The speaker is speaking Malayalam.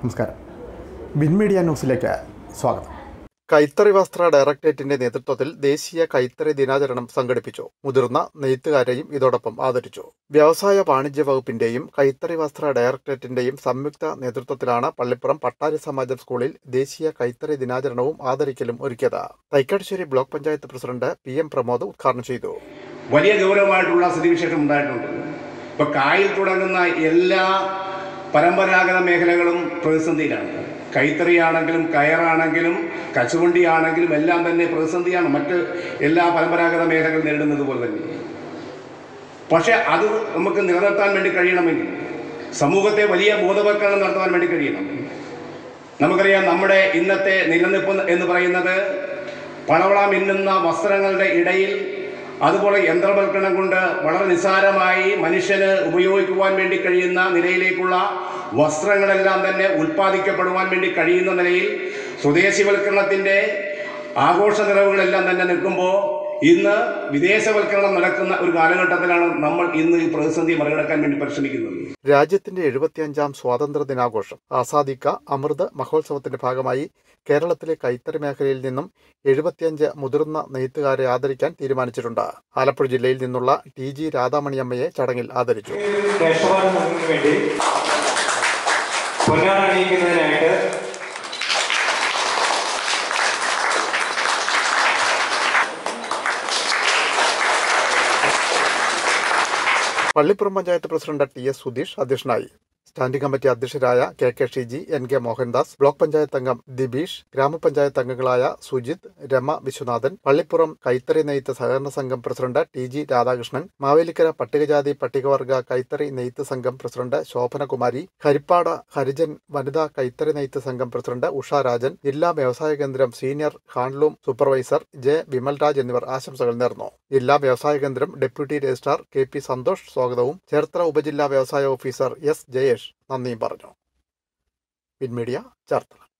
നമസ്കാരം ബിൻ മീഡിയ ന്യൂസിലേക്ക് സ്വാഗതം കൈത്തറി വസ്ത്ര ഡയറക്ടറേറ്റിന്റെ നേതൃത്വത്തിൽ ദേശീയ കൈത്തറി ദിനാചരണം സംഘടിപ്പിച്ചു മുതിർന്ന നെയ്ത്തുകാരെയും ഇതോടൊപ്പം ആദരിച്ചു വ്യവസായ വാണിജ്യ വകുപ്പിന്റെയും കൈത്തറി വസ്ത്ര ഡയറക്ടറേറ്റിന്റെയും സംയുക്ത നേതൃത്വത്തിലാണ് പള്ളിപ്പുറം പട്ടാരി സമാജം സ്കൂളിൽ ദേശീയ കൈത്തറി ദിനാചരണവും ആദരിക്കലും ഒരുക്കിയത് Thaikattussery block panchayat president P M Pramod ഉദ്ഘാടനം ചെയ്തു വലിയ ഗൗരവമായിട്ടുള്ള സ്ഥിതിവിശേഷം ഉണ്ടായിട്ടുണ്ട് ഇപ്പൊ കായിൽ തുടങ്ങുന്ന എല്ലാ പരമ്പരാഗത മേഖലകളും പ്രതിസന്ധിയിലാണ് കൈത്തറിയാണെങ്കിലും കയറാണെങ്കിലും കശുവണ്ടിയാണെങ്കിലും എല്ലാം തന്നെ പ്രതിസന്ധിയാണ് മറ്റ് എല്ലാ പരമ്പരാഗത മേഖലകൾ നേരിടുന്നത് പോലെ തന്നെ പക്ഷെ അത് നമുക്ക് നിലനിർത്താൻ വേണ്ടി കഴിയണമെങ്കിൽ സമൂഹത്തെ വലിയ ബോധവൽക്കരണം നടത്താൻ വേണ്ടി കഴിയണം നമുക്കറിയാം നമ്മുടെ ഇന്നത്തെ നിലനിൽപ്പ് എന്ന് പറയുന്നത് പളവള മിന്നുന്ന വസ്ത്രങ്ങളുടെ ഇടയിൽ അതുപോലെ യന്ത്രവൽക്കരണം കൊണ്ട് വളരെ നിസ്സാരമായി മനുഷ്യന് ഉപയോഗിക്കുവാൻ വേണ്ടി കഴിയുന്ന നിലയിലേക്കുള്ള വസ്ത്രങ്ങളെല്ലാം തന്നെ ഉൽപ്പാദിക്കപ്പെടുവാൻ വേണ്ടി കഴിയുന്ന നിലയിൽ സ്വദേശിവൽക്കരണത്തിൻ്റെ ആഘോഷ നിറവുകളെല്ലാം തന്നെ നിൽക്കുമ്പോൾ ഇന്ന് വിദേശവൽക്കരണം നടക്കുന്ന ഒരു കാലഘട്ടത്തിലാണ് നമ്മൾ ഇന്ന് ഈ പ്രതിസന്ധി മറികടക്കാൻ വേണ്ടി പരിശ്രമിക്കുന്നത് രാജ്യത്തിന്റെ എഴുപത്തിയഞ്ചാം സ്വാതന്ത്ര്യ ദിനാഘോഷം ആസാദിക്ക അമൃത് മഹോത്സവത്തിന്റെ ഭാഗമായി കേരളത്തിലെ കൈത്തറി മേഖലയിൽ നിന്നും എഴുപത്തിയഞ്ച് മുതിർന്ന നെയ്ത്തുകാരെ ആദരിക്കാൻ തീരുമാനിച്ചിട്ടുണ്ട് ആലപ്പുഴ ജില്ലയിൽ നിന്നുള്ള ടി ജി രാധാമണിയമ്മയെ ചടങ്ങിൽ ആദരിച്ചു ദേശപാഠം നൽകുന്നതിന് വേണ്ടി പൊന്നാട അണിയിക്കുന്നതിനായിട്ട് Pallippuram panchayat president T S Sudheesh അധ്യക്ഷനായി സ്റ്റാൻഡിംഗ് കമ്മിറ്റി അധ്യക്ഷരായ K K Shiji N K Mohandas block panchayat അംഗം ദിബീഷ് ഗ്രാമപഞ്ചായത്ത് അംഗങ്ങളായ സുജിത് രമ വിശ്വനാഥൻ പള്ളിപ്പുറം കൈത്തറി നെയ്ത്ത് സഹകരണ സംഘം president T G Radhakrishnan Mavelikkara പട്ടികജാതി പട്ടികവർഗ കൈത്തറി നെയ്ത്ത് സംഘം പ്രസിഡന്റ് ശോഭനകുമാരി ഹരിപ്പാട് ഹരിജൻ വനിതാ കൈത്തറി നെയ്ത്ത് സംഘം പ്രസിഡന്റ് ഉഷ രാജൻ ജില്ലാ വ്യവസായ കേന്ദ്രം senior handloom supervisor J Vimalraj എന്നിവർ ആശംസകൾ നേർന്നു ജില്ലാ വ്യവസായ കേന്ദ്രം deputy registrar K P Santhosh സ്വാഗതവും ചേർത്തല ഉപജില്ലാ വ്യവസായ ഓഫീസർ എസ് ജയേഷ് നന്ദിയും പറഞ്ഞു വിൻമീഡിയ ചേർത്തല